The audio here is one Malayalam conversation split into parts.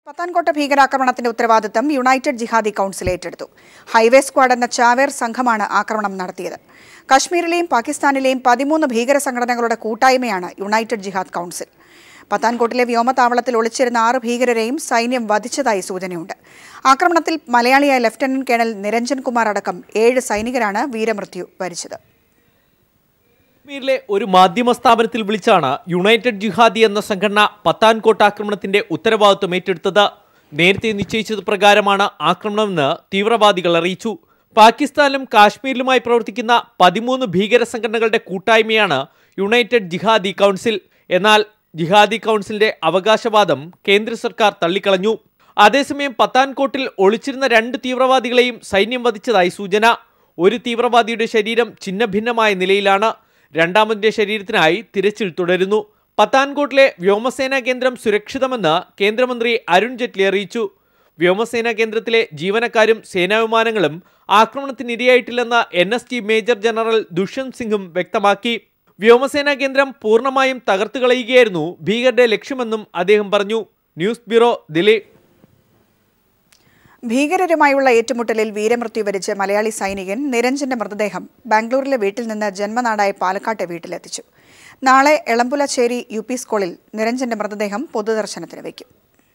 പത്താൻകോട്ട ഭീകരാക്രമണത്തിന്റെ ഉത്തരവാദിത്തം യുണൈറ്റഡ് ജിഹാദി കൗൺസിൽ ഏറ്റെടുത്തു ഹൈവേ സ്ക്വാഡ് എന്ന ചാവേർ സംഘമാണ് ആക്രമണം നടത്തിയത് കശ്മീരിലെയും പാകിസ്ഥാനിലെയും പതിമൂന്ന് ഭീകര സംഘടനകളുടെ കൂട്ടായ്മയാണ് യുണൈറ്റഡ് ജിഹാദ് കൗൺസിൽ പത്താൻകോട്ടിലെ വ്യോമതാവളത്തിൽ ഒളിച്ചിരുന്ന ആറ് ഭീകരരെയും സൈന്യം വധിച്ചതായി സൂചനയുണ്ട് ആക്രമണത്തിൽ മലയാളിയായ ലഫ്റ്റനന്റ് കേണൽ നിരഞ്ജൻ കുമാർ അടക്കം ഏഴ് സൈനികരാണ് വീരമൃത്യു വരിച്ചത് കശ്മീരിലെ ഒരു മാധ്യമ സ്ഥാപനത്തിൽ വിളിച്ചാണ് യുണൈറ്റഡ് ജിഹാദി എന്ന സംഘടന പത്താൻകോട്ട് ആക്രമണത്തിന്റെ ഉത്തരവാദിത്വം ഏറ്റെടുത്തത് നേരത്തെ നിശ്ചയിച്ചത് പ്രകാരമാണ് ആക്രമണമെന്ന് തീവ്രവാദികൾ അറിയിച്ചു പാകിസ്ഥാനിലും കാശ്മീരിലുമായി പ്രവർത്തിക്കുന്ന പതിമൂന്ന് ഭീകര സംഘടനകളുടെ കൂട്ടായ്മയാണ് യുണൈറ്റഡ് ജിഹാദി കൗൺസിൽ എന്നാൽ ജിഹാദി കൗൺസിലിന്റെ അവകാശവാദം കേന്ദ്ര സർക്കാർ തള്ളിക്കളഞ്ഞു അതേസമയം പത്താൻകോട്ടിൽ ഒളിച്ചിരുന്ന രണ്ട് തീവ്രവാദികളെയും സൈന്യം വധിച്ചതായി സൂചന ഒരു തീവ്രവാദിയുടെ ശരീരം ഛിന്നഭിന്നമായ നിലയിലാണ് രണ്ടാമതിന്റെ ശരീരത്തിനായി തിരച്ചിൽ തുടരുന്നു പത്താൻകോട്ടിലെ വ്യോമസേനാ കേന്ദ്രം സുരക്ഷിതമെന്ന് കേന്ദ്രമന്ത്രി അരുൺ ജെയ്റ്റ്ലി അറിയിച്ചു വ്യോമസേനാ കേന്ദ്രത്തിലെ ജീവനക്കാരും സേനാവിമാനങ്ങളും ആക്രമണത്തിനിരയായിട്ടില്ലെന്ന് N S T major general Dushyant സിംഗും വ്യക്തമാക്കി വ്യോമസേനാ കേന്ദ്രം പൂർണ്ണമായും തകർത്തു കളയുകയായിരുന്നു ഭീകരരുടെ ലക്ഷ്യമെന്നും അദ്ദേഹം പറഞ്ഞു ന്യൂസ് ബ്യൂറോ ദില്ലി ഭീകരരുമായുള്ള ഏറ്റുമുട്ടലിൽ വീരമൃത്യു വരിച്ച മലയാളി സൈനികൻ നിരഞ്ജന്റെ മൃതദേഹം ബാംഗ്ലൂരിലെ വീട്ടിൽ നിന്ന് ജന്മനാടായ പാലക്കാട്ടെ വീട്ടിലെത്തിച്ചു നാളെ എളമ്പുലശ്ശേരി യു പി സ്കൂളിൽ നിരഞ്ജന്റെ മൃതദേഹം പൊതുദർശനത്തിന് വയ്ക്കും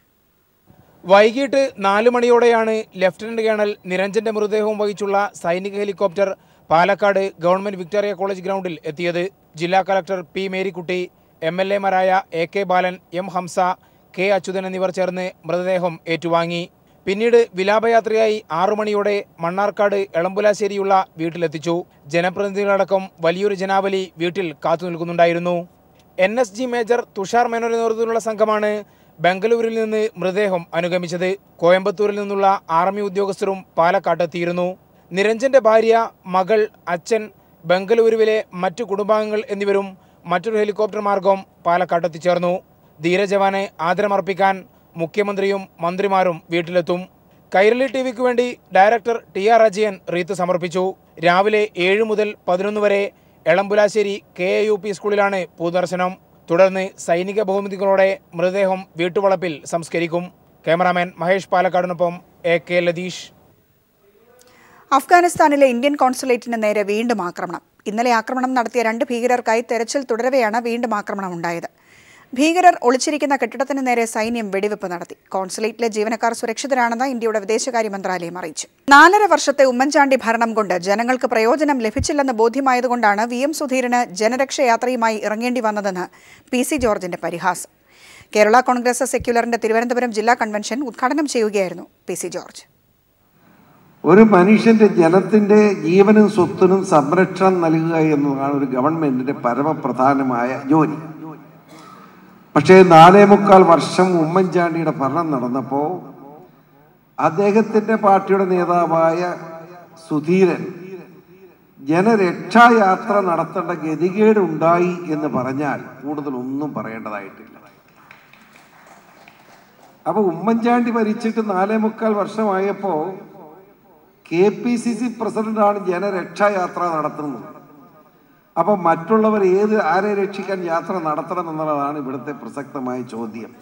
വൈകിട്ട് നാല് മണിയോടെയാണ് ലഫ്റ്റനന്റ് കേണൽ നിരഞ്ജന്റെ മൃതദേഹവും വഹിച്ചുള്ള സൈനിക helicopter Palakkad government Victoria college ഗ്രൗണ്ടിൽ എത്തിയത് ജില്ലാ collector P Marykutty M L എമാരായ A K Balan M Hamsa K Achuthan എന്നിവർ ചേർന്ന് മൃതദേഹം ഏറ്റുവാങ്ങി പിന്നീട് വിലാപയാത്രയായി ആറു മണിയോടെ മണ്ണാർക്കാട് എളമ്പുലാശ്ശേരിയുള്ള വീട്ടിലെത്തിച്ചു ജനപ്രതിനിധികളടക്കം വലിയൊരു ജനാവലി വീട്ടിൽ കാത്തുനിൽക്കുന്നുണ്ടായിരുന്നു N S G major Tushar മേനോന്റെ നേതൃത്വത്തിലുള്ള സംഘമാണ് ബംഗളൂരിൽ നിന്ന് മൃതദേഹം അനുഗമിച്ചത് കോയമ്പത്തൂരിൽ നിന്നുള്ള ആർമി ഉദ്യോഗസ്ഥരും പാലക്കാട്ടെത്തിയിരുന്നു നിരഞ്ജന്റെ ഭാര്യ മകൾ അച്ഛൻ ബംഗളൂരുവിലെ മറ്റു കുടുംബാംഗങ്ങൾ എന്നിവരും മറ്റൊരു ഹെലികോപ്റ്റർ മാർഗം പാലക്കാട്ടെത്തിച്ചേർന്നു ധീരജവാനെ ആദരമർപ്പിക്കാൻ മുഖ്യമന്ത്രിയും മന്ത്രിമാരും വീട്ടിലെത്തും കൈരളി ടി വിക്ക് വേണ്ടി director T R Ajayan wreath സമർപ്പിച്ചു രാവിലെ ഏഴ് മുതൽ പതിനൊന്ന് വരെ Elampulassery K A U P സ്കൂളിലാണ് പൊതുദർശനം തുടർന്ന് സൈനിക ബഹുമതികളോടെ മൃതദേഹം വീട്ടുവളപ്പിൽ സംസ്കരിക്കും ക്യാമറാമാൻ മഹേഷ് പാലക്കാടിനൊപ്പം എ കെ ലതീഷ് അഫ്ഗാനിസ്ഥാനിലെ ഇന്ത്യൻ കോൺസുലേറ്റിന് നേരെ വീണ്ടും ആക്രമണം ഇന്നലെ ആക്രമണം നടത്തിയ രണ്ട് ഭീകരർക്കായി തെരച്ചിൽ തുടരവെയാണ് വീണ്ടും ആക്രമണം ഉണ്ടായത് ഭീകരർ ഒളിച്ചിരിക്കുന്ന കെട്ടിടത്തിന് നേരെ സൈന്യം വെടിവെപ്പ് നടത്തി കോൺസുലേറ്റിലെ ജീവനക്കാർ സുരക്ഷിതരാണെന്ന് ഇന്ത്യയുടെ വിദേശകാര്യ മന്ത്രാലയം അറിയിച്ചു നാലര വർഷത്തെ ഉമ്മൻചാണ്ടി ഭരണം കൊണ്ട് ജനങ്ങൾക്ക് പ്രയോജനം ലഭിച്ചില്ലെന്ന് ബോധ്യമായതുകൊണ്ടാണ് വി എം സുധീരന് ജനരക്ഷയാത്രയുമായി ഇറങ്ങേണ്ടി വന്നതെന്ന് പി സി ജോർജിന്റെ പരിഹാസം കേരള കോൺഗ്രസ് സെക്യുലറിന്റെ തിരുവനന്തപുരം ജില്ലാ കൺവെൻഷൻ ഉദ്ഘാടനം ചെയ്യുകയായിരുന്നു പി സി ജോർജ് ഒരു മനുഷ്യന്റെ ജനത്തിന്റെ ജീവനും സ്വത്തിനും സംരക്ഷണം നൽകുക എന്നതാണ് ഒരു ഗവൺമെന്റിന്റെ പരമപ്രധാനമായ ജോലി പക്ഷേ നാലേ മുക്കാൽ വർഷം ഉമ്മൻചാണ്ടിയുടെ ഭരണം നടന്നപ്പോൾ അദ്ദേഹത്തിന്റെ പാർട്ടിയുടെ നേതാവായ സുധീരൻ ജനരക്ഷായാത്ര നടത്തേണ്ട ഗതികേട് ഉണ്ടായി എന്ന് പറഞ്ഞാൽ കൂടുതൽ ഒന്നും പറയേണ്ടതായിട്ടില്ല അപ്പൊ ഉമ്മൻചാണ്ടി ഭരിച്ചിട്ട് നാലേ മുക്കാൽ വർഷമായപ്പോ കെ പി സി സി പ്രസിഡന്റാണ് ജനരക്ഷായാത്ര നടത്തുന്നത് അപ്പൊ മറ്റുള്ളവർ ഏത് ആരെ രക്ഷിക്കാൻ യാത്ര നടത്തണം എന്നുള്ളതാണ് ഇവിടുത്തെ പ്രസക്തമായ ചോദ്യം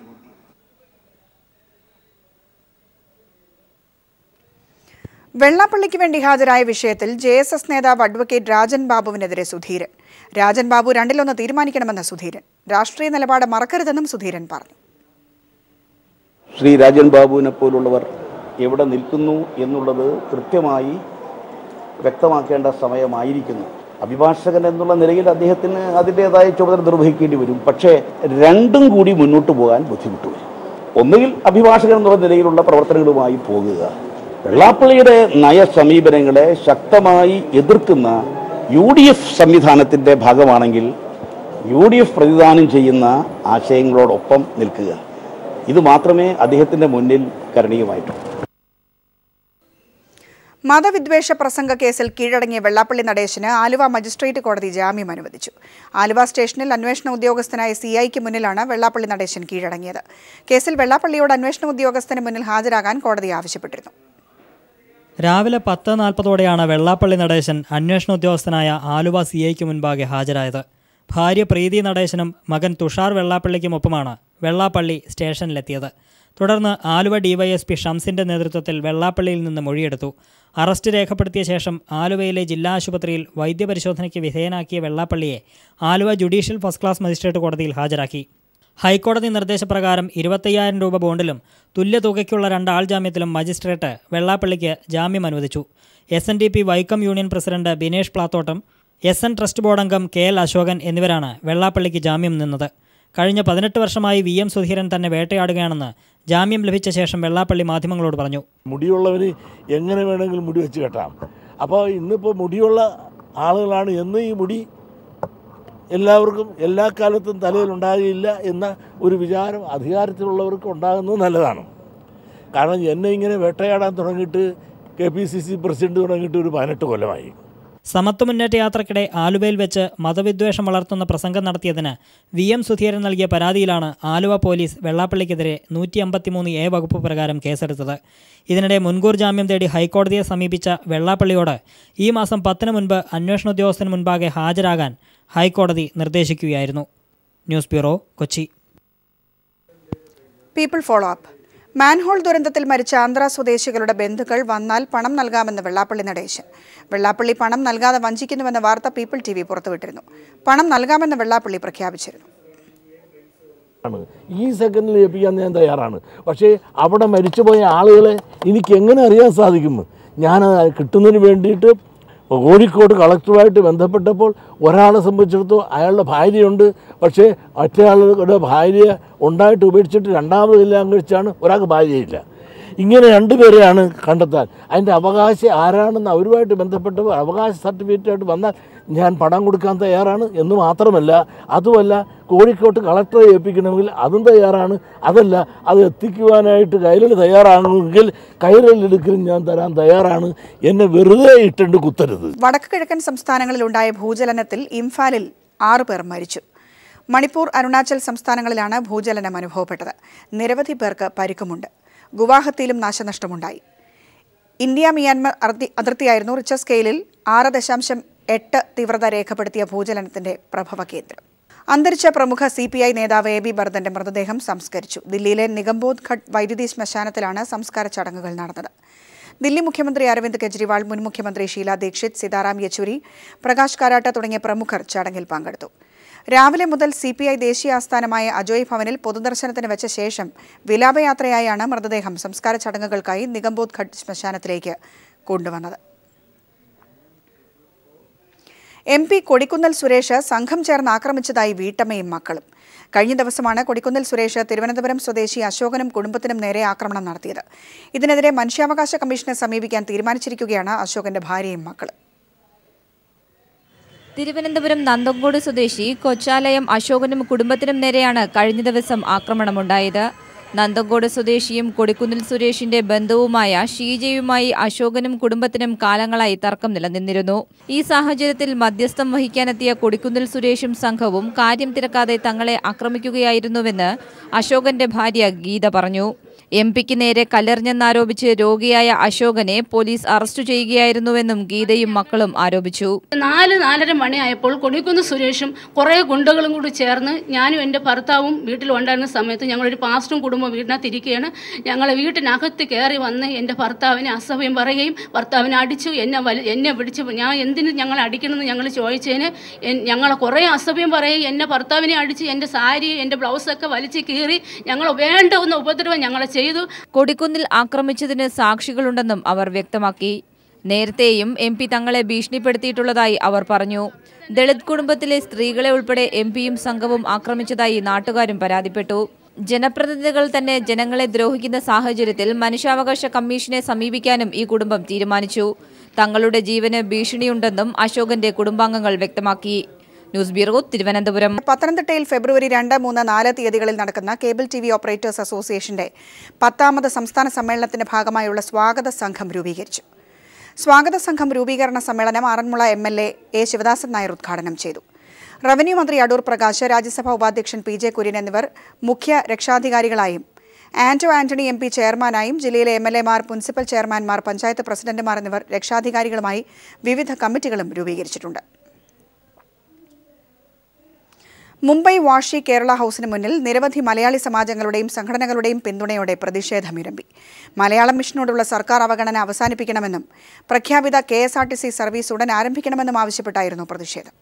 വെള്ളാപ്പള്ളിക്ക് വേണ്ടി ഹാജരായ വിഷയത്തിൽ ജെ എസ് എസ് നേതാവ് അഡ്വക്കേറ്റ് രാജൻ ബാബുവിനെതിരെ സുധീരൻ രാജൻ ബാബു രണ്ടിലൊന്ന് തീരുമാനിക്കണമെന്ന് സുധീരൻ രാഷ്ട്രീയ നിലപാട് മറക്കരുതെന്നും സുധീരൻ പറഞ്ഞു ശ്രീ രാജൻ ബാബുവിനെ പോലുള്ളവർ എവിടെ നിൽക്കുന്നു എന്നുള്ളത് കൃത്യമായി വ്യക്തമാക്കേണ്ട സമയമായിരിക്കുന്നു അഭിഭാഷകൻ എന്നുള്ള നിലയിൽ അദ്ദേഹത്തിന് അതിൻ്റെതായ ചുമതല നിർവഹിക്കേണ്ടി വരും പക്ഷേ രണ്ടും കൂടി മുന്നോട്ട് പോകാൻ ബുദ്ധിമുട്ട് വരും ഒന്നുകിൽ അഭിഭാഷകൻ എന്നുള്ള നിലയിലുള്ള പ്രവർത്തനങ്ങളുമായി പോകുക വെള്ളാപ്പള്ളിയുടെ നയസമീപനങ്ങളെ ശക്തമായി എതിർക്കുന്ന യു ഡി എഫ് സംവിധാനത്തിൻ്റെ ഭാഗമാണെങ്കിൽ യു ഡി എഫ് പ്രതിദാനം ചെയ്യുന്ന ആശയങ്ങളോടൊപ്പം നിൽക്കുക ഇത് മാത്രമേ അദ്ദേഹത്തിൻ്റെ മുന്നിൽ കരണീയമായിട്ടുള്ളൂ മതവിദ്വേഷ പ്രസംഗ കേസിൽ കീഴടങ്ങിയ വെള്ളാപ്പള്ളി നടേശന് ആലുവ മജിസ്ട്രേറ്റ് കോടതി ജാമ്യം അനുവദിച്ചു ആലുവ സ്റ്റേഷനിൽ അന്വേഷണ ഉദ്യോഗസ്ഥനായ സി ഐക്ക് മുന്നിലാണ് വെള്ളാപ്പള്ളി നടേശൻ കീഴടങ്ങിയത് കേസിൽ വെള്ളാപ്പള്ളിയോട് അന്വേഷണ ഉദ്യോഗസ്ഥന് മുന്നിൽ ഹാജരാകാൻ കോടതി ആവശ്യപ്പെട്ടിരുന്നു രാവിലെ പത്ത് നാൽപ്പതോടെയാണ് വെള്ളാപ്പള്ളി നടേശൻ അന്വേഷണ ഉദ്യോഗസ്ഥനായ ആലുവ സി ഐക്ക് മുൻപാകെ ഹാജരായത് ഭാര്യ പ്രീതി നടേശനും മകൻ തുഷാർ വെള്ളാപ്പള്ളിക്കുമൊപ്പമാണ് വെള്ളാപ്പള്ളി സ്റ്റേഷനിലെത്തിയത് തുടർന്ന് ആലുവ ഡിവൈഎസ്പി ഷംസിന്റെ നേതൃത്വത്തിൽ വെള്ളാപ്പള്ളിയിൽ നിന്ന് മൊഴിയെടുത്തു അറസ്റ്റ് രേഖപ്പെടുത്തിയ ശേഷം ആലുവയിലെ ജില്ലാ ആശുപത്രിയിൽ വൈദ്യപരിശോധനയ്ക്ക് വിധേയനാക്കിയ വെള്ളാപ്പള്ളിയെ Aluva judicial first class magistrate കോടതിയിൽ ഹാജരാക്കി ഹൈക്കോടതി നിർദ്ദേശപ്രകാരം ഇരുപത്തയ്യായിരം രൂപ ബോണ്ടിലും തുല്യ തുകയ്ക്കുള്ള രണ്ടാൾ ജാമ്യത്തിലും മജിസ്ട്രേറ്റ് വെള്ളാപ്പള്ളിക്ക് ജാമ്യം അനുവദിച്ചു S N D P Vaikom union president Binesh Plathottam S N trust board അംഗം കെ എൽ അശോകൻ എന്നിവരാണ് വെള്ളാപ്പള്ളിക്ക് ജാമ്യം നിന്നത് കഴിഞ്ഞ പതിനെട്ട് വർഷമായി വി എം സുധീരൻ തന്നെ വേട്ടയാടുകയാണെന്ന് ജാമ്യം ലഭിച്ച ശേഷം വെള്ളാപ്പള്ളി മാധ്യമങ്ങളോട് പറഞ്ഞു മുടിയുള്ളവന് എങ്ങനെ വേണമെങ്കിലും മുടി വെച്ച് കെട്ടാം അപ്പോൾ ഇന്നിപ്പോൾ മുടിയുള്ള ആളുകളാണ് എന്ന് ഈ മുടി എല്ലാവർക്കും എല്ലാ കാലത്തും തലയിൽ ഉണ്ടാകില്ല എന്ന ഒരു വിചാരം അധികാരത്തിലുള്ളവർക്ക് ഉണ്ടാകുന്നത് നല്ലതാണ് കാരണം എന്നെ ഇങ്ങനെ വേട്ടയാടാൻ തുടങ്ങിയിട്ട് K P C C president തുടങ്ങിയിട്ട് ഒരു പതിനെട്ട് കൊല്ലമായി സമത്വ മുന്നേറ്റ യാത്രക്കിടെ ആലുവയിൽ വെച്ച് മതവിദ്വേഷം വളർത്തുന്ന പ്രസംഗം നടത്തിയതിന് വി എം സുധീരൻ നൽകിയ പരാതിയിലാണ് ആലുവ പോലീസ് വെള്ളാപ്പള്ളിക്കെതിരെ നൂറ്റി അമ്പത്തിമൂന്ന് എ വകുപ്പ് പ്രകാരം കേസെടുത്തത് ഇതിനിടെ മുൻകൂർ ജാമ്യം തേടി ഹൈക്കോടതിയെ സമീപിച്ച വെള്ളാപ്പള്ളിയോട് ഈ മാസം പത്തിന് മുൻപ് അന്വേഷണ ഉദ്യോഗസ്ഥന് മുൻപാകെ ഹാജരാകാൻ ഹൈക്കോടതി നിർദ്ദേശിക്കുകയായിരുന്നു news bureau Kochi people follow up manhole ദുരന്തത്തിൽ മരിച്ച ആന്ധ്ര സ്വദേശികളുടെ ബന്ധുക്കൾ വന്നാൽ പണം നൽകാമെന്ന് വെള്ളാപ്പള്ളി നടേശൻ വെള്ളാപ്പള്ളി പണം നൽകാതെ വഞ്ചിക്കുന്നുവെന്ന വാർത്ത പീപ്പിൾ ടി വി പുറത്തുവിട്ടിരുന്നു പണം നൽകാമെന്ന് വെള്ളാപ്പള്ളി പ്രഖ്യാപിച്ചിരുന്നു ആണ് ഈ സെക്കൻഡിൽ ഏൽപ്പിക്കാൻ ഞാൻ തയ്യാറാണ് പക്ഷേ അവിടെ മരിച്ചുപോയ ആളുകളെ എനിക്ക് എങ്ങനെ അറിയാൻ സാധിക്കും ഞാൻ കിട്ടുന്നതിന് വേണ്ടിയിട്ട് കോഴിക്കോട് കളക്ടറുമായിട്ട് ബന്ധപ്പെട്ടപ്പോൾ ഒരാളെ സംബന്ധിച്ചിടത്തോളം അയാളുടെ ഭാര്യയുണ്ട് പക്ഷേ മറ്റേയാളുടെ ഭാര്യ ഉണ്ടായിട്ട് ഉപേക്ഷിച്ചിട്ട് രണ്ടാമത് കല്യാണം കഴിച്ചാണ് ഒരാൾക്ക് ഭാര്യയില്ല ഇങ്ങനെ രണ്ടുപേരെയാണ് കണ്ടെത്താൻ അതിൻ്റെ അവകാശം ആരാണെന്ന് അവരുമായിട്ട് ബന്ധപ്പെട്ട അവകാശ സർട്ടിഫിക്കറ്റായിട്ട് വന്നാൽ ഞാൻ പണം കൊടുക്കാൻ തയ്യാറാണ് എന്ന് മാത്രമല്ല അതുമല്ല കോഴിക്കോട്ട് കളക്ടറെ ഏൽപ്പിക്കണമെങ്കിൽ അതും തയ്യാറാണ് അതല്ല അത് എത്തിക്കുവാനായിട്ട് കൈരളി തയ്യാറാണെങ്കിൽ കൈരളിലെടുക്കലും ഞാൻ തരാൻ തയ്യാറാണ് എന്നെ വെറുതെ ഇട്ടുണ്ട് കുത്തരുത് വടക്ക് കിഴക്കൻ സംസ്ഥാനങ്ങളിലുണ്ടായ ഭൂചലനത്തിൽ ഇംഫാലിൽ ആറു പേർ മരിച്ചു മണിപ്പൂർ അരുണാചൽ സംസ്ഥാനങ്ങളിലാണ് ഭൂചലനം അനുഭവപ്പെട്ടത് നിരവധി പേർക്ക് പരിക്കുമുണ്ട് ഗുവാഹത്തിയിലും നാശനഷ്ടമുണ്ടായി ഇന്ത്യ മിയാൻമർ അതിർത്തി അതിർത്തിയായിരുന്നു റിച്ചർ സ്കെയിലിൽ ആറ് ദശാംശം എട്ട് തീവ്രത രേഖപ്പെടുത്തിയ ഭൂചലനത്തിന്റെ പ്രഭവ കേന്ദ്രം അന്തരിച്ച പ്രമുഖ സി പി ഐ നേതാവ് എ ബി ബർദന്റെ മൃതദേഹം സംസ്കരിച്ചു ദില്ലിയിലെ നിഗംബോധ് ഘട്ട് വൈദ്യുതി ശ്മശാനത്തിലാണ് സംസ്കാര ചടങ്ങുകൾ നടന്നത് ദില്ലി മുഖ്യമന്ത്രി അരവിന്ദ് കെജ്രിവാൾ മുൻ മുഖ്യമന്ത്രി ഷീല ദീക്ഷിത് സീതാറാം യെച്ചൂരി പ്രകാശ് കാരാട്ട തുടങ്ങിയ പ്രമുഖർ ചടങ്ങിൽ പങ്കെടുത്തു രാവിലെ മുതൽ സി പി ഐ ദേശീയ ആസ്ഥാനമായ അജോയ് ഭവനിൽ പൊതുദർശനത്തിന് വെച്ച ശേഷം വിലാപയാത്രയായാണ് മൃതദേഹം സംസ്കാര ചടങ്ങുകൾക്കായി നിഗംബോധ് ഘട്ട് ശ്മശാനത്തിലേക്ക് കൊണ്ടുവന്നത് എം പി കൊടിക്കുന്നൽ സുരേഷ് സംഘം ചേർന്ന് ആക്രമിച്ചതായി വീട്ടമ്മയും മക്കളും കഴിഞ്ഞ ദിവസമാണ് കൊടിക്കുന്നിൽ സുരേഷ് തിരുവനന്തപുരം സ്വദേശി അശോകനും കുടുംബത്തിനും നേരെ ആക്രമണം നടത്തിയത് ഇതിനെതിരെ മനുഷ്യാവകാശ കമ്മീഷനെ സമീപിക്കാൻ തീരുമാനിച്ചിരിക്കുകയാണ് അശോകന്റെ ഭാര്യയും മക്കളും തിരുവനന്തപുരം നന്തങ്കോട് സ്വദേശി കൊച്ചാലയം അശോകനും കുടുംബത്തിനും നേരെയാണ് കഴിഞ്ഞ ദിവസം ആക്രമണമുണ്ടായത് നന്തങ്കോട് സ്വദേശിയും കൊടിക്കുന്നിൽ സുരേഷിന്റെ ബന്ധുവുമായ ഷീജയുമായി അശോകനും കുടുംബത്തിനും കാലങ്ങളായി തർക്കം നിലനിന്നിരുന്നു ഈ സാഹചര്യത്തിൽ മധ്യസ്ഥം വഹിക്കാനെത്തിയ കൊടിക്കുന്നിൽ സുരേഷും സംഘവും കാര്യം തിരക്കാതെ തങ്ങളെ ആക്രമിക്കുകയായിരുന്നുവെന്ന് അശോകന്റെ ഭാര്യ ഗീത പറഞ്ഞു എം പിക്ക് നേരെ കല്ലെറിഞ്ഞെന്നാരോപിച്ച് രോഗിയായ അശോകനെ പോലീസ് അറസ്റ്റ് ചെയ്യുകയായിരുന്നുവെന്നും ഗീതയും മക്കളും ആരോപിച്ചു നാല് നാലര മണിയായപ്പോൾ കൊടിക്കുന്ന് സുരേഷും കുറേ ഗുണ്ടകളും കൂടി ചേർന്ന് ഞാനും എൻ്റെ ഭർത്താവും വീട്ടിൽ ഉണ്ടായിരുന്ന സമയത്ത് ഞങ്ങളൊരു പാസ്റ്റും കുടുംബം വീടിനകത്ത് ഇരിക്കുകയാണ് ഞങ്ങളെ വീട്ടിനകത്ത് കയറി വന്ന് എൻ്റെ ഭർത്താവിനെ അസഭ്യം പറയുകയും ഭർത്താവിനെ അടിച്ചു എന്നെ വലി എന്നെ പിടിച്ച് ഞാൻ എന്തിന് ഞങ്ങളെ അടിക്കണമെന്ന് ഞങ്ങൾ ചോദിച്ചതിന് എൻ- ഞങ്ങളെ കുറേ അസഭ്യം പറയുകയും എന്നെ ഭർത്താവിനെ അടിച്ച് എൻ്റെ സാരി എൻ്റെ ബ്ലൗസൊക്കെ വലിച്ച് കീറി ഞങ്ങൾ വേണ്ടുന്ന ഉപദ്രവം ഞങ്ങളെ ചെയ്തു കൊടിക്കുന്നിൽ ആക്രമിച്ചതിന് സാക്ഷികളുണ്ടെന്നും അവർ വ്യക്തമാക്കി നേരത്തെയും എം പി തങ്ങളെ ഭീഷണിപ്പെടുത്തിയിട്ടുള്ളതായി അവർ പറഞ്ഞു ദളിത് കുടുംബത്തിലെ സ്ത്രീകളെ ഉൾപ്പെടെ എം പിയും സംഘവും ആക്രമിച്ചതായി നാട്ടുകാരും പരാതിപ്പെട്ടു ജനപ്രതിനിധികൾ തന്നെ ജനങ്ങളെ ദ്രോഹിക്കുന്ന സാഹചര്യത്തിൽ മനുഷ്യാവകാശ കമ്മീഷനെ സമീപിക്കാനും ഈ കുടുംബം തീരുമാനിച്ചു തങ്ങളുടെ ജീവന് ഭീഷണിയുണ്ടെന്നും അശോകന്റെ കുടുംബാംഗങ്ങൾ വ്യക്തമാക്കി ന്യൂസ് ബ്യൂറോ തിരുവനന്തപുരം പത്തനംതിട്ടയിൽ ഫെബ്രുവരി രണ്ട് മൂന്ന് നാല് തീയതികളിൽ നടക്കുന്ന കേബിൾ ടി വി ഓപ്പറേറ്റേഴ്സ് അസോസിയേഷന്റെ പത്താമത് സംസ്ഥാന സമ്മേളനത്തിന്റെ ഭാഗമായുള്ള സ്വാഗത സംഘം രൂപീകരിച്ചു സ്വാഗത സംഘം രൂപീകരണ സമ്മേളനം Aranmula M L A A Sivadasan Nair ഉദ്ഘാടനം ചെയ്തു റവന്യൂ മന്ത്രി അടൂർ പ്രകാശ് രാജ്യസഭാ ഉപാധ്യക്ഷൻ പി ജെ കുര്യൻ എന്നിവർ മുഖ്യ രക്ഷാധികാരികളായും ആന്റോ ആന്റണി എം പി ചെയർമാനായും ജില്ലയിലെ എം എൽ എമാർ മുനിസിപ്പൽ ചെയർമാൻമാർ പഞ്ചായത്ത് പ്രസിഡന്റുമാർ എന്നിവർ രക്ഷാധികാരികളുമായി വിവിധ കമ്മിറ്റികളും രൂപീകരിച്ചിട്ടുണ്ട് മുംബൈ വാഷി കേരള ഹൗസിന് മുന്നിൽ നിരവധി മലയാളി സമാജങ്ങളുടെയും സംഘടനകളുടെയും പിന്തുണയോടെ പ്രതിഷേധമിരമ്പി മലയാളം മിഷനോടുള്ള സർക്കാർ അവഗണന അവസാനിപ്പിക്കണമെന്നും പ്രഖ്യാപിത K S R T C service ഉടൻ ആരംഭിക്കണമെന്നും ആവശ്യപ്പെട്ടായിരുന്നു പ്രതിഷേധം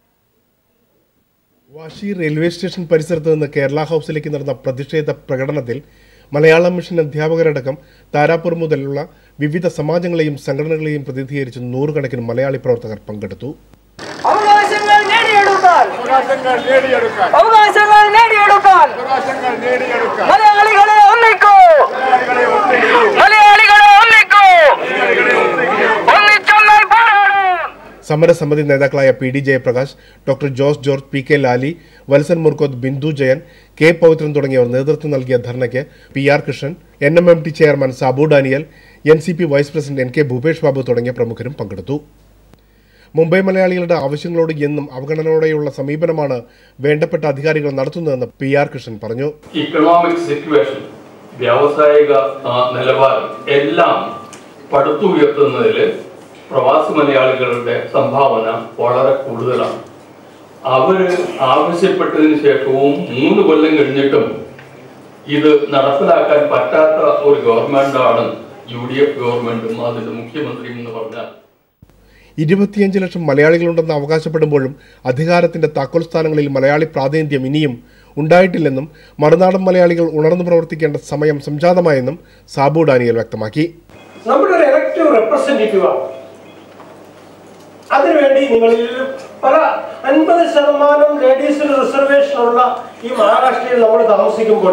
വാശി റെയിൽവേ സ്റ്റേഷൻ പരിസരത്ത് നിന്ന് കേരള ഹൗസിലേക്ക് നടന്ന പ്രതിഷേധ പ്രകടനത്തിൽ മലയാളം മിഷൻ അധ്യാപകരടക്കം താരാപൂർ മുതലുള്ള വിവിധ സമാജങ്ങളെയും സംഘടനകളെയും പ്രതിനിധീകരിച്ച് നൂറുകണക്കിന് മലയാളി പ്രവർത്തകർ പങ്കെടുത്തു അവകാശങ്ങൾ നേടിയെടുക്കാൻ അവകാശങ്ങൾ നേടിയെടുക്കാൻ മലയാളികളെ ഒന്നിക്കൂ മലയാളികളെ ഒന്നിക്കൂ ഒന്നിച്ചൊന്നാൽ പോരാടും സമരസമിതി നേതാക്കളായ P D Jayaprakash doctor Jose George P K Lali Valsan Murkoth Bindu Jayan K Pavithran തുടങ്ങിയവർ നേതൃത്വം നൽകിയ ധർണയ്ക്ക് P R Krishnan N M M T chairman Sabu Daniel N C P vice president N K Bhupesh Babu തുടങ്ങിയ പ്രമുഖരും പങ്കെടുത്തു മുംബൈ മലയാളികളുടെ ആവശ്യങ്ങളോട് എന്നും അവഗണനയോടെയുള്ള സമീപനമാണ് വേണ്ടപ്പെട്ട അധികാരികൾ നടത്തുന്നതെന്ന് പി ആർ കൃഷ്ണൻ പറഞ്ഞു ഇക്കണോമിക് സിറ്റുവേഷൻ വ്യാവസായിക ആ, നിലവാരം എല്ലാം പടുത്തുയർത്തുന്നതിൽ പ്രവാസി മലയാളികളുടെ സംഭാവന വളരെ കൂടുതലാണ് അവര് ആവശ്യപ്പെട്ടതിന് ശേഷവും മൂന്ന് കൊല്ലം കഴിഞ്ഞിട്ടും ഇത് നടപ്പിലാക്കാൻ പറ്റാത്ത ഒരു ഗവൺമെന്റാണ് യു ഡി എഫ് ഗവൺമെന്റും അതിന്റെ മുഖ്യമന്ത്രിയും എന്ന് പറഞ്ഞാൽ ഇരുപത്തിയഞ്ച് ലക്ഷം മലയാളികളുണ്ടെന്ന് അവകാശപ്പെടുമ്പോഴും അധികാരത്തിന്റെ താക്കോൽ സ്ഥാനങ്ങളിൽ മലയാളി പ്രാതിനിധ്യം ഇനിയും ഉണ്ടായിട്ടില്ലെന്നും മറുനാടൻ മലയാളികൾ ഉണർന്നു പ്രവർത്തിക്കേണ്ട സമയം സംജാതമായെന്നും സാബു ഡാനിയൽ വ്യക്തമാക്കി നമ്മുടെ ഒരു ഇലക്റ്റീവ് റെപ്രസെന്റേറ്റീവ് ആണ് അതിനുവേണ്ടി നിങ്ങളിൽ പല അൻപത് ശതമാനം ലേഡീസിന് റിസർവേഷൻ ഉള്ള ഈ മഹാരാഷ്ട്രയിൽ നമ്മൾ താമസിക്കുമ്പോൾ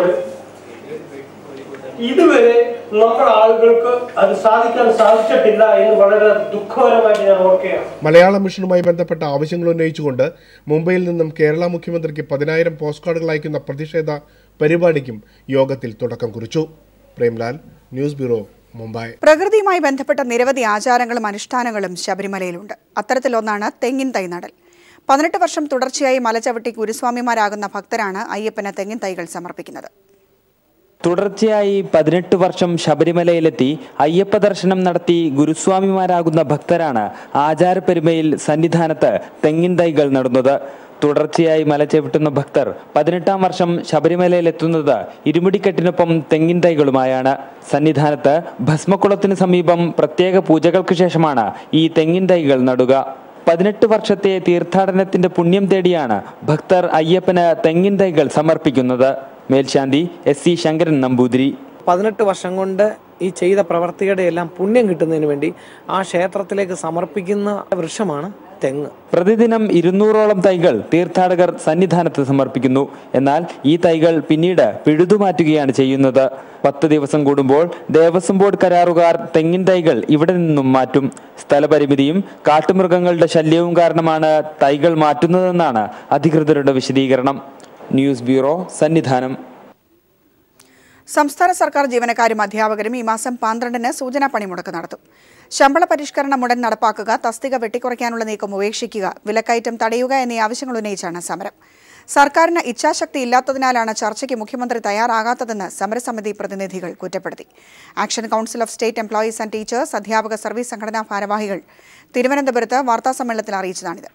ഇതുവരെ നമ്മുടെ ആളുകൾക്ക് അത് സാധിക്കാൻ സാധിച്ചിട്ടില്ല എന്ന് വളരെ ദുഃഖകരമായിട്ട് ഞാൻ ഓർക്കുകയാണ് മലയാള മിഷനുമായി ബന്ധപ്പെട്ട ആവശ്യങ്ങൾ ഉന്നയിച്ചുകൊണ്ട് മുംബൈയിൽ നിന്നും കേരള മുഖ്യമന്ത്രിക്ക് പതിനായിരം പോസ്റ്റ് കാർഡുകൾ അയക്കുന്ന പ്രതിഷേധ പരിപാടിക്കും യോഗത്തിൽ തുടക്കം കുറിച്ചു പ്രേംലാൽ ന്യൂസ് ബ്യൂറോ മുംബൈ പ്രകൃതിയുമായി ബന്ധപ്പെട്ട നിരവധി ആചാരങ്ങളും അനുഷ്ഠാനങ്ങളും ശബരിമലയിലുണ്ട് അത്തരത്തിലൊന്നാണ് തെങ്ങിൻ തൈ നടൽ പതിനെട്ട് വർഷം തുടർച്ചയായി മലചവിട്ടി ഗുരുസ്വാമിമാരാകുന്ന ഭക്തരാണ് അയ്യപ്പന് തെങ്ങിൻ തൈകൾ സമർപ്പിക്കുന്നത് തുടർച്ചയായി പതിനെട്ട് വർഷം ശബരിമലയിലെത്തി അയ്യപ്പ ദർശനം നടത്തി ഗുരുസ്വാമിമാരാകുന്ന ഭക്തരാണ് ആചാരപ്പെരുമയിൽ സന്നിധാനത്ത് തെങ്ങിൻ തൈകൾ നടുന്നത് തുടർച്ചയായി മല ചവിട്ടുന്ന ഭക്തർ പതിനെട്ടാം വർഷം ശബരിമലയിലെത്തുന്നത് ഇരുമുടിക്കെട്ടിനൊപ്പം തെങ്ങിൻ തൈകളുമായാണ് സന്നിധാനത്ത് ഭസ്മക്കുളത്തിന് സമീപം പ്രത്യേക പൂജകൾക്ക് ശേഷമാണ് ഈ തെങ്ങിൻ തൈകൾ നടുക പതിനെട്ട് വർഷത്തെ തീർത്ഥാടനത്തിന്റെ പുണ്യം തേടിയാണ് ഭക്തർ അയ്യപ്പന് തെങ്ങിൻ തൈകൾ സമർപ്പിക്കുന്നത് മേൽശാന്തി എസ് സി ശങ്കരൻ നമ്പൂതിരി പതിനെട്ട് വർഷം കൊണ്ട് ഈ ചെയ്ത പ്രവർത്തിയുടെ എല്ലാം പുണ്യം കിട്ടുന്നതിന് വേണ്ടി ആ ക്ഷേത്രത്തിലേക്ക് സമർപ്പിക്കുന്ന വൃക്ഷമാണ് തെങ്ങ് പ്രതിദിനം ഇരുന്നൂറോളം തൈകൾ തീർത്ഥാടകർ സന്നിധാനത്ത് സമർപ്പിക്കുന്നു എന്നാൽ ഈ തൈകൾ പിന്നീട് പിഴുതുമാറ്റുകയാണ് ചെയ്യുന്നത് പത്ത് ദിവസം കൂടുമ്പോൾ ദേവസ്വം ബോർഡ് കരാറുകാർ തെങ്ങിൻ തൈകൾ ഇവിടെ നിന്നും മാറ്റും സ്ഥലപരിമിതിയും കാട്ടുമൃഗങ്ങളുടെ ശല്യവും കാരണമാണ് തൈകൾ മാറ്റുന്നതെന്നാണ് അധികൃതരുടെ വിശദീകരണം ന്യൂസ് ബ്യൂറോ സന്നിധാനം സംസ്ഥാന സർക്കാർ ജീവനക്കാരും അധ്യാപകരും ഈ മാസം പന്ത്രണ്ടിന് സൂചനാ പണിമുടക്ക് നടത്തും ശമ്പള പരിഷ്കരണം ഉടൻ നടപ്പാക്കുക തസ്തിക വെട്ടിക്കുറയ്ക്കാനുള്ള നീക്കം ഉപേക്ഷിക്കുക വിലക്കയറ്റം തടയുക എന്നീ ആവശ്യങ്ങൾ ഉന്നയിച്ചാണ് സമരം സർക്കാരിന് ഇച്ഛാശക്തി ഇല്ലാത്തതിനാലാണ് ചർച്ചയ്ക്ക് മുഖ്യമന്ത്രി തയ്യാറാകാത്തതെന്ന് സമരസമിതി പ്രതിനിധികൾ കുറ്റപ്പെടുത്തി action council of state employees and teachers അധ്യാപക സർവീസ് സംഘടനാ ഭാരവാഹികൾ തിരുവനന്തപുരത്ത് വാർത്താസമ്മേളനത്തിൽ അറിയിച്ചതാണിത്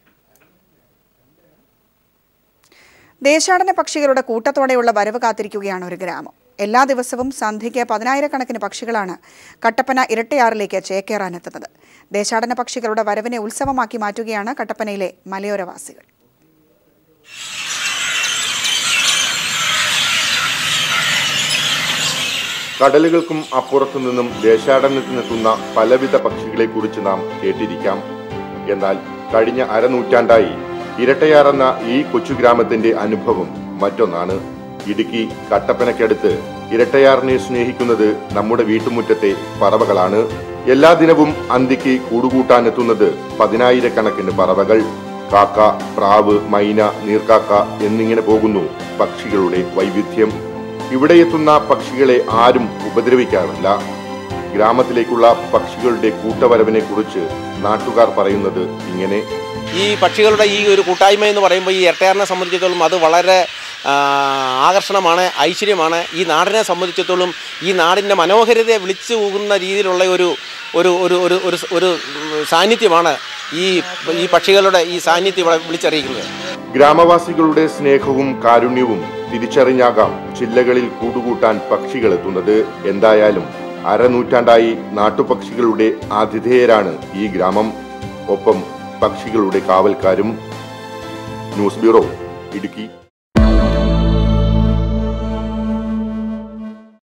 ദേശാടന പക്ഷികളുടെ കൂട്ടത്തോടെയുള്ള വരവ് കാത്തിരിക്കുകയാണ് ഒരു ഗ്രാമം എല്ലാ ദിവസവും സന്ധ്യയ്ക്ക് പതിനായിരക്കണക്കിന് പക്ഷികളാണ് കട്ടപ്പന ഇരട്ടയാറിലേക്ക് ചേക്കേറാനെത്തുന്നത് ദേശാടന പക്ഷികളുടെ വരവിനെ ഉത്സവമാക്കി മാറ്റുകയാണ് കട്ടപ്പനയിലെ മലയോരവാസികൾ കടലുകൾക്കും അപ്പുറത്തു നിന്നും ദേശാടനത്തിനെത്തുന്ന പലവിധ പക്ഷികളെക്കുറിച്ച് നാം കേട്ടിരിക്കാം എന്നാൽ കഴിഞ്ഞ അരനൂറ്റാണ്ടായി ഇരട്ടയാറെന്ന ഈ കൊച്ചു ഗ്രാമത്തിന്റെ അനുഭവം മറ്റൊന്നാണ് ഇടുക്കി കട്ടപ്പനയ്ക്കടുത്ത് ഇരട്ടയാറിനെ സ്നേഹിക്കുന്നത് നമ്മുടെ വീട്ടുമുറ്റത്തെ പറവകളാണ് എല്ലാ ദിനവും അന്തിക്ക് കൂടുകൂട്ടാനെത്തുന്നത് പതിനായിരക്കണക്കിന് പറവകൾ കാക്ക പ്രാവ് മൈന നീർക്കാക്ക എന്നിങ്ങനെ പോകുന്നു പക്ഷികളുടെ വൈവിധ്യം ഇവിടെ എത്തുന്ന പക്ഷികളെ ആരും ഉപദ്രവിക്കാറില്ല ഗ്രാമത്തിലേക്കുള്ള പക്ഷികളുടെ കൂട്ടവരവിനെ കുറിച്ച് നാട്ടുകാർ പറയുന്നത് ഇങ്ങനെ ഈ പക്ഷികളുടെ ഈ ഒരു കൂട്ടായ്മ എന്ന് പറയുമ്പോൾ ഈ ഇരട്ടയാറിനെ സംബന്ധിച്ചിടത്തോളം അത് വളരെ ആ, ആകർഷണമാണ് ഐശ്വര്യമാണ് ഈ നാടിനെ സംബന്ധിച്ചിടത്തോളം ഈ നാടിൻ്റെ മനോഹരതയെ വിളിച്ചു പോകുന്ന രീതിയിലുള്ള ഒരു ഒരു ഒരു ഒരു ഒരു ഒരു സാന്നിധ്യമാണ് ഈ ഈ പക്ഷികളുടെ ഈ സാന്നിധ്യം ഇവിടെ വിളിച്ചറിയിക്കുന്നത് ഗ്രാമവാസികളുടെ സ്നേഹവും കാരുണ്യവും തിരിച്ചറിഞ്ഞാകാം ചില്ലകളിൽ കൂടുകൂട്ടാൻ പക്ഷികൾ എത്തുന്നത് എന്തായാലും അരനൂറ്റാണ്ടായി നാട്ടുപക്ഷികളുടെ ആതിഥേയരാണ് ഈ ഗ്രാമം ഒപ്പം പക്ഷികളുടെ കാവൽക്കാരും ന്യൂസ് ബ്യൂറോ ഇടുക്കി